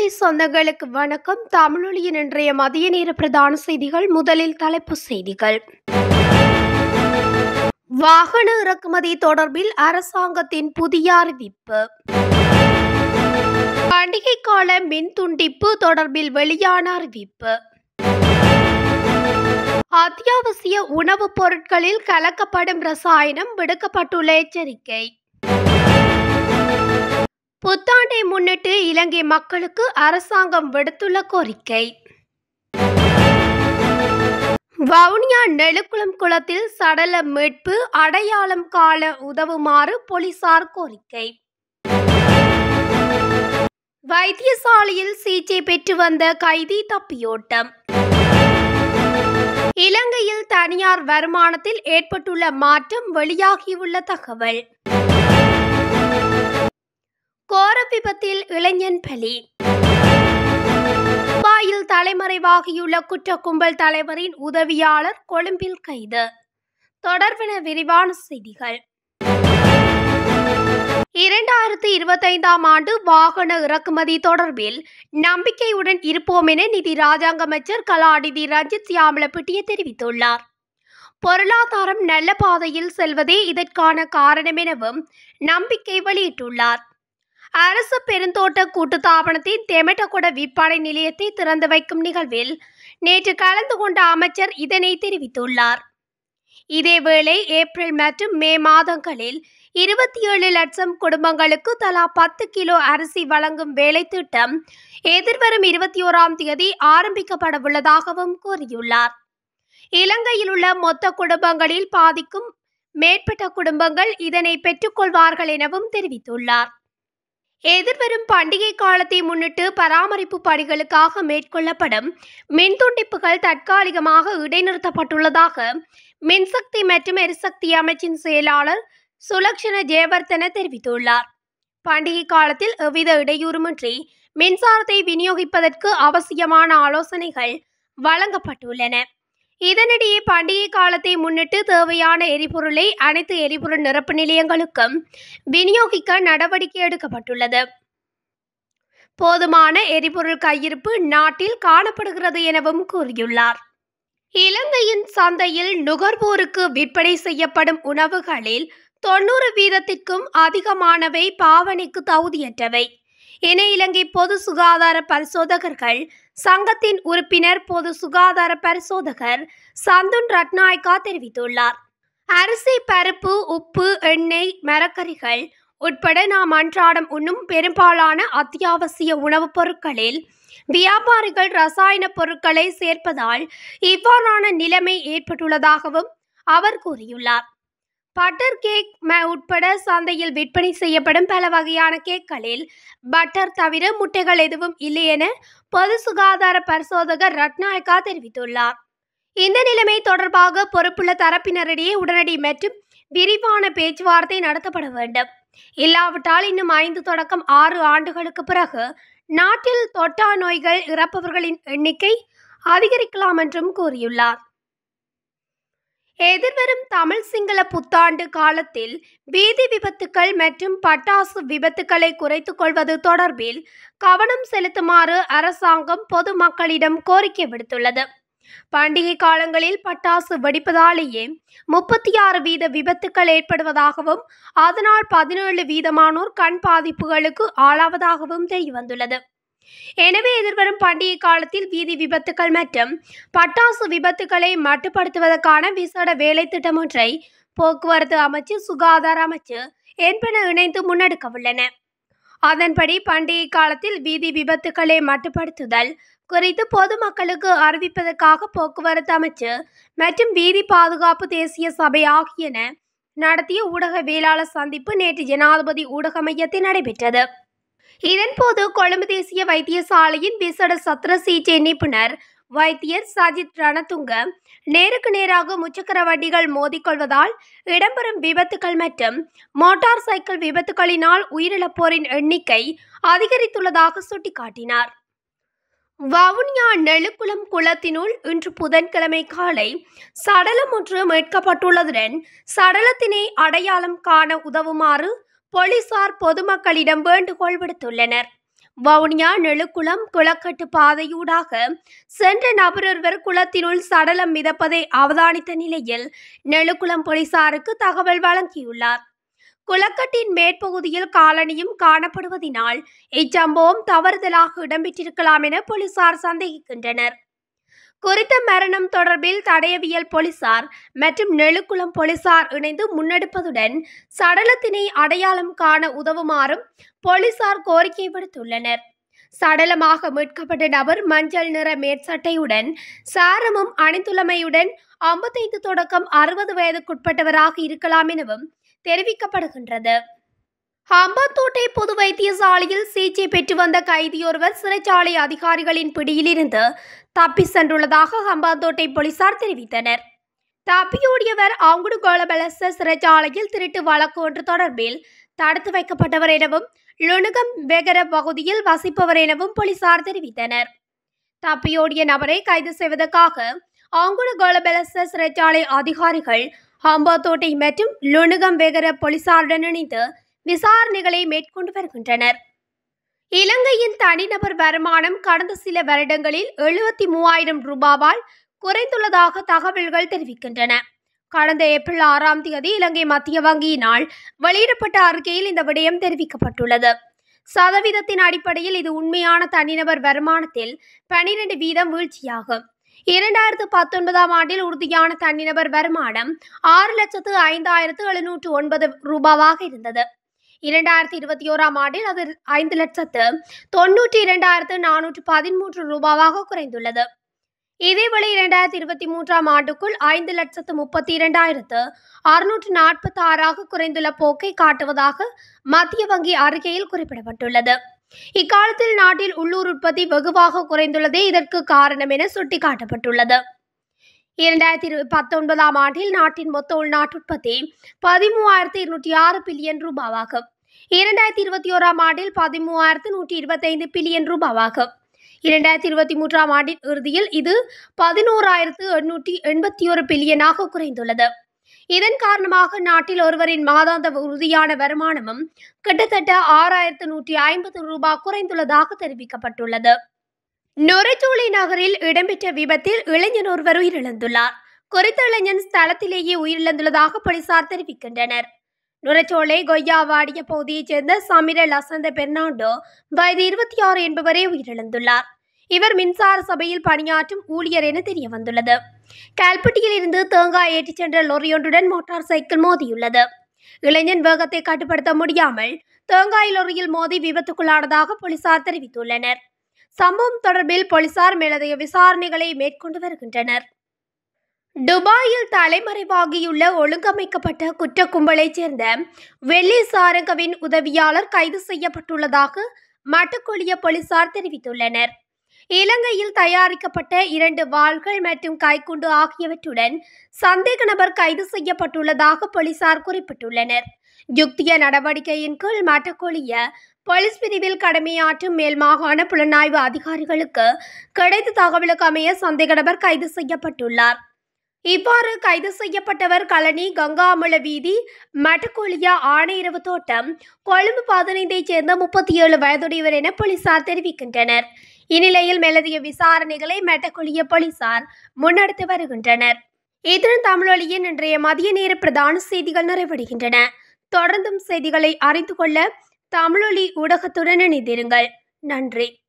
தமிழொலி சொந்தங்களுக்கு வணக்கம் தமிழொலியின் இன்றைய மதிய நேர பிரதான செய்திகள் முதலில் தலைப்புச் செய்திகள் வாகன இறக்குமதி தொடர்பில் அரசாங்கத்தின் புதிய அறிவிப்பு பண்டிகை கால மின் துண்டிப்பு தொடர்பில் வெளியான அறிவிப்பு அத்தியாவசிய உணவுப் பொருட்களில் கலக்கப்படும் ரசாயனம் விடுக்கப்பட்டுள்ள எச்சரிக்கை புத்தாண்டை முன்னிட்டு இலங்கை மக்களுக்கு அரசாங்கம் விடுத்துள்ள கோரிக்கை வவுனியா நெழுக்குளம் குளத்தில் சடல மீட்பு அடையாளம் காண உதவுமாறு போலீசார் கோரிக்கை வைத்தியசாலையில் சிகிச்சை பெற்று வந்த கைதி தப்பியோட்டம் இலங்கையில் தனியார் வருமானத்தில் ஏற்பட்டுள்ள மாற்றம் வெளியாகியுள்ள தகவல் கோர விபத்தில் இளைஞன் பலி துபாயில் தலைமறைவாகியுள்ள குற்ற கும்பல் தலைவரின் உதவியாளர் கொழும்பில் கைது தொடர்பென விரிவான செய்திகள் இரண்டாயிரத்து இருபத்தைந்தாம் ஆண்டு வாகன இறக்குமதி தொடர்பில் நம்பிக்கையுடன் இருப்போம் என நிதி ராஜாங்க அமைச்சர் கலாநிதி ரஞ்சித் சியாமலப்பிட்டிய தெரிவித்துள்ளார் பொருளாதாரம் நல்ல பாதையில் செல்வதே இதற்கான காரணம் எனவும் நம்பிக்கை வெளியிட்டுள்ளார் அரசு பெருந்தோட்ட கூட்டுத்தாபனத்தின் தெமட்டகொட விற்பனை நிலையத்தை திறந்து வைக்கும் நிகழ்வில் நேற்று கலந்து கொண்ட அமைச்சர் இதனை தெரிவித்துள்ளார் இதேவேளை ஏப்ரல் மற்றும் மே மாதங்களில் இருபத்தி ஏழு லட்சம் குடும்பங்களுக்கு தலா பத்து கிலோ அரிசி வழங்கும் வேலை திட்டம் எதிர்வரும் இருபத்தி ஓராம் தேதி ஆரம்பிக்கப்பட உள்ளதாகவும் கூறியுள்ளார் இலங்கையில் உள்ள மொத்த குடும்பங்களில் பாதிக்கும் மேற்பட்ட குடும்பங்கள் இதனை பெற்றுக்கொள்வார்கள் எனவும் தெரிவித்துள்ளார் எதிர்வரும் பண்டிகை காலத்தை முன்னிட்டு பராமரிப்பு பணிகளுக்காக மேற்கொள்ளப்படும் மின் துண்டிப்புகள் தற்காலிகமாக இடைநிறுத்தப்பட்டுள்ளதாக மின்சக்தி மற்றும் எரிசக்தி அமைச்சின் செயலாளர் சுலக்ஷண ஜெயவர்தன தெரிவித்துள்ளார் பண்டிகை காலத்தில் எவ்வித இடையூறுமின்றி மின்சாரத்தை விநியோகிப்பதற்கு அவசியமான ஆலோசனைகள் வழங்கப்பட்டுள்ளன இதனிடையே பண்டிகை காலத்தை முன்னிட்டு தேவையான எரிபொருளை அனைத்து எரிபொருள் நிரப்பு நிலையங்களுக்கும் விநியோகிக்க நடவடிக்கை எடுக்கப்பட்டுள்ளது போதுமான எரிபொருள் கையிருப்பு நாட்டில் காணப்படுகிறது எனவும் கூறியுள்ளார் இலங்கையின் சந்தையில் நுகர்வோருக்கு விற்பனை செய்யப்படும் உணவுகளில் தொண்ணூறு வீதத்திற்கும் அதிகமானவை பாவனைக்கு தகுதியற்றவை என இலங்கை பொது சுகாதார பரிசோதகர்கள் சங்கத்தின் உறுப்பினர் பொது சுகாதார பரிசோதகர் சந்துன் ரட்நாயக்கா தெரிவித்துள்ளார் அரிசி பருப்பு உப்பு எண்ணெய் மரக்கறிகள் உட்பட நாம் அன்றாடம் உண்ணும் பெரும்பாலான அத்தியாவசிய உணவுப் பொருட்களில் வியாபாரிகள் ரசாயன பொருட்களை சேர்ப்பதால் இவ்வாறான நிலைமை ஏற்பட்டுள்ளதாகவும் அவர் கூறியுள்ளார் பட்டர் கேக் ம உட்பட சந்தையில் விற்பனை செய்யப்படும் பல வகையான கேக்களில் பட்டர் தவிர முட்டைகள் எதுவும் இல்லை என பொது சுகாதார பரிசோதகர் ரட்நாயக்கா தெரிவித்துள்ளார் இந்த நிலைமை தொடர்பாக பொறுப்புள்ள தரப்பினரிடையே உடனடி மற்றும் விரிவான பேச்சுவார்த்தை நடத்தப்பட வேண்டும் இல்லாவிட்டால் இன்னும் ஐந்து தொடக்கம் ஆறு ஆண்டுகளுக்கு பிறகு நாட்டில் தொட்டா நோய்கள் இறப்பவர்களின் எண்ணிக்கை அதிகரிக்கலாம் என்றும் கூறியுள்ளார் எதிர்வரும் தமிழ் சிங்கள புத்தாண்டு காலத்தில் வீதி விபத்துக்கள் மற்றும் பட்டாசு விபத்துக்களை குறைத்துக் கொள்வது தொடர்பில் கவனம் செலுத்துமாறு அரசாங்கம் பொதுமக்களிடம் கோரிக்கை விடுத்துள்ளது பண்டிகை காலங்களில் பட்டாசு வெடிப்பதாலேயே முப்பத்தி ஆறு வீத விபத்துக்கள் ஏற்படுவதாகவும் அதனால் பதினேழு வீதமானோர் கண் பாதிப்புகளுக்கு ஆளாவதாகவும் தெரியவந்துள்ளது எனவே எதிர்வரும் பண்டிகை காலத்தில் வீதி விபத்துக்கள் மற்றும் பட்டாசு விபத்துக்களை மட்டுப்படுத்துவதற்கான விசேட வேலை திட்டம் ஒன்றை போக்குவரத்து அமைச்சு சுகாதார அமைச்சு என்பன இணைந்து முன்னெடுக்க உள்ளன அதன்படி பண்டிகை காலத்தில் வீதி விபத்துக்களை மட்டுப்படுத்துதல் குறித்து பொதுமக்களுக்கு அறிவிப்பதற்காக போக்குவரத்து அமைச்சு மற்றும் வீதி பாதுகாப்பு தேசிய சபை ஆகியன நடத்திய ஊடகவியலாளர் சந்திப்பு நேற்று ஜனாதிபதி ஊடக மையத்தில் நடைபெற்றது இதன்போது கொழும்பு தேசிய வைத்தியசாலையின் விசேட சத்திர சிகிச்சை நிபுணர் வைத்தியர் சஜித் ரணதுங்க நேருக்கு நேராக முச்சக்கர வண்டிகள் மோதிக்கொள்வதால் இடம்பெறும் விபத்துகள் மற்றும் மோட்டார் சைக்கிள் விபத்துகளினால் உயிரிழப்போரின் எண்ணிக்கை அதிகரித்துள்ளதாக சுட்டிக்காட்டினார் வவுனியா நெழுக்குளம் குளத்தினுள் இன்று புதன்கிழமை காலை சடலம் ஒன்று மீட்கப்பட்டுள்ளதுடன் சடலத்தினை அடையாளம் காண உதவுமாறு போலீசார் பொதுமக்களிடம் வேண்டுகோள் விடுத்துள்ளனர் வவுனியா நெழுக்குளம் குளக்கட்டு பாதையூடாக சென்ற நபரொருவர் குளத்தினுள் சடலம் மிதப்பதை அவதானித்த நிலையில் நெழுக்குளம் போலீசாருக்கு தகவல் வழங்கியுள்ளார் குளக்கட்டின் மேற்பகுதியில் காலனியும் காணப்படுவதினால் இச்சம்பவம் தவறுதலாக இடம்பெற்றிருக்கலாம் என போலீசார் சந்தேகிக்கின்றனர் குறித்த மரணம் தொடர்பில் தடயவியல் போலீசார் மற்றும் நெழுக்குளம் போலீசார் இணைந்து முன்னெடுப்பதுடன் சடலத்தினை அடையாளம் காண உதவுமாறும் போலீசார் கோரிக்கை விடுத்துள்ளனர் சடலமாக மீட்கப்பட்ட நபர் மஞ்சள் நிற மேற்சட்டையுடன் சாரமும் அணிந்துள்ளமையுடன் ஐம்பத்தைந்து தொடக்கம் அறுபது வயதுக்குட்பட்டவராக இருக்கலாம் எனவும் தெரிவிக்கப்படுகின்றது ஹம்பத்தோட்டை பொது வைத்தியசாலையில் சிகிச்சை பெற்று வந்த கைதியொருவர் சிறைச்சாலை அதிகாரிகளின் பிடியிலிருந்து தப்பி சென்றுள்ளதாக ஹம்பாந்தோட்டை போலீசார் தெரிவித்தனர் தப்பியோடியவர் ஆங்குடு கோலபலச சிறைச்சாலையில் திருட்டு வழக்கு ஒன்று தொடர்பில் தடுத்து வைக்கப்பட்டவர் எனவும் லுணுகம் வெகர பகுதியில் வசிப்பவர் எனவும் போலீசார் தெரிவித்தனர் தப்பியோடிய நபரை கைது செய்வதற்காக ஆங்குடு கோலபலச சிறைச்சாலை அதிகாரிகள் ஹம்பாத்தோட்டை மற்றும் லுணுகம் வெகர போலீசாருடன் இணைந்து விசாரணைகளை மேற்கொண்டு வருகின்றனர் இலங்கையின் தனிநபர் வருமானம் கடந்த சில வருடங்களில் எழுபத்தி மூவாயிரம் ரூபாவால் குறைந்துள்ளதாக தகவல்கள் தெரிவிக்கின்றன கடந்த ஏப்ரல் ஆறாம் தேதி இலங்கை மத்திய வங்கியினால் வெளியிடப்பட்ட அறிக்கையில் இந்த விடயம் தெரிவிக்கப்பட்டுள்ளது சதவீதத்தின் அடிப்படையில் இது உண்மையான தனிநபர் வருமானத்தில் பனிரெண்டு வீதம் வீழ்ச்சியாகும் இரண்டாயிரத்து பத்தொன்பதாம் ஆண்டில் உறுதியான தனிநபர் வருமானம் ஆறு லட்சத்து ஐந்தாயிரத்து எழுநூற்று ஒன்பது ரூபாவாக இருந்தது இரண்டாயிரத்தி இருபத்தி ஓராம் ஆண்டில் அது ஐந்து லட்சத்து தொன்னூற்றி இரண்டாயிரத்து நானூற்று பதிமூன்று ரூபாவாக குறைந்துள்ளது இதேவேளை இரண்டாயிரத்தி இருபத்தி மூன்றாம் ஆண்டுக்குள் ஐந்து லட்சத்து முப்பத்தி இரண்டாயிரத்து அறுநூற்று நாற்பத்தி ஆறாக குறைந்துள்ள போக்கை காட்டுவதாக மத்திய வங்கி அறிக்கையில் குறிப்பிடப்பட்டுள்ளது இக்காலத்தில் நாட்டில் உள்ளூர் உற்பத்தி வெகுவாக குறைந்துள்ளதே இதற்கு காரணம் என சுட்டிக்காட்டப்பட்டுள்ளது இரண்டாயிரத்தி இரு பத்தொன்பதாம் ஆண்டில் நாட்டின் மொத்த உள்நாட்டு உற்பத்தி பதிமூவாயிரத்தி இருநூற்றி ஆறு பில்லியன் ரூபாவாகும் இரண்டாயிரத்தி இருபத்தி ஓராம் ஆண்டில் பதிமூவாயிரத்து நூற்றி இருபத்தைந்து பில்லியன் ரூபாவாகும் இரண்டாயிரத்தி இருபத்தி மூன்றாம் ஆண்டின் இறுதியில் இது பதினோராயிரத்து எண்ணூற்றி எண்பத்தி ஒரு பில்லியனாக குறைந்துள்ளது இதன் காரணமாக நாட்டில் ஒருவரின் மாதாந்த உறுதியான வருமானமும் கிட்டத்தட்ட ஆறாயிரத்து நூற்றி ஐம்பது ரூபாய் குறைந்துள்ளதாக தெரிவிக்கப்பட்டுள்ளது நொரைச்சோலை நகரில் இடம்பெற்ற விபத்தில் இளைஞன் ஒருவர் உயிரிழந்துள்ளார் குறித்த இளைஞன் ஸ்தலத்திலேயே உயிரிழந்துள்ளதாக போலீசார் தெரிவிக்கின்றனர் நுரச்சோலை கொய்யாவாடிய பகுதியைச் சேர்ந்த சமிர லசந்த பெர்னாண்டோ வயது இருபத்தி ஆறு என்பவரே உயிரிழந்துள்ளார் இவர் மின்சார சபையில் பணியாற்றும் ஊழியர் என தெரிய வந்துள்ளது கல்பட்டியில் இருந்து தேங்காய் ஏற்றிச் சென்ற லொரியொன்றுடன் மோட்டார் சைக்கிள் மோதியுள்ளது இளைஞன் வேகத்தை கட்டுப்படுத்த முடியாமல் தேங்காய் லொரியில் மோதி விபத்துக்குள்ளானதாக போலீசார் தெரிவித்துள்ளனர் சம்பவம் தொடர்பில் போலீசார் மேலதிக விசாரணைகளை மேற்கொண்டு வருகின்றனர் துபாயில் தலைமறைவாகியுள்ள ஒழுங்கமைக்கப்பட்ட குற்ற கும்பலைச் சேர்ந்த வெள்ளி சாரங்கவின் உதவியாளர் கைது செய்யப்பட்டுள்ளதாக மட்டக்குழிய போலீசார் தெரிவித்துள்ளனர் இலங்கையில் தயாரிக்கப்பட்ட இரண்டு வாள்கள் மற்றும் கைக்குண்டு ஆகியவற்றுடன் சந்தேக நபர் கைது செய்யப்பட்டுள்ளதாக போலீசார் குறிப்பிட்டுள்ளனர் யுக்திய நடவடிக்கையின் கீழ் மட்டக்குழிய போலீஸ் பிரிவில் கடமையாற்றும் மேல் மாகாண புலனாய்வு அதிகாரிகளுக்கு கிடைத்த தகவலுக்கு அமைய சந்தேக நபர் கைது செய்யப்பட்டுள்ளார் இவ்வாறு கைது செய்யப்பட்டவர் கழனி கங்காமல வீதி மட்டக்குழியா ஆணையரவு தோட்டம் கொழும்பு பதினைந்தைச் சேர்ந்த முப்பத்தி ஏழு வயதுடையவர் என போலீசார் தெரிவிக்கின்றனர் இந்நிலையில் மேலதிக விசாரணைகளை மெட்டக்குழிய போலீசார் முன்னெடுத்து வருகின்றனர் இத்துடன் தமிழொலியின் இன்றைய மதிய நேர பிரதான செய்திகள் நிறைவடைகின்றன தொடர்ந்தும் செய்திகளை அறிந்து கொள்ள தமிழொலி ஊடகத்துடன் இணைந்திருங்கள் நன்றி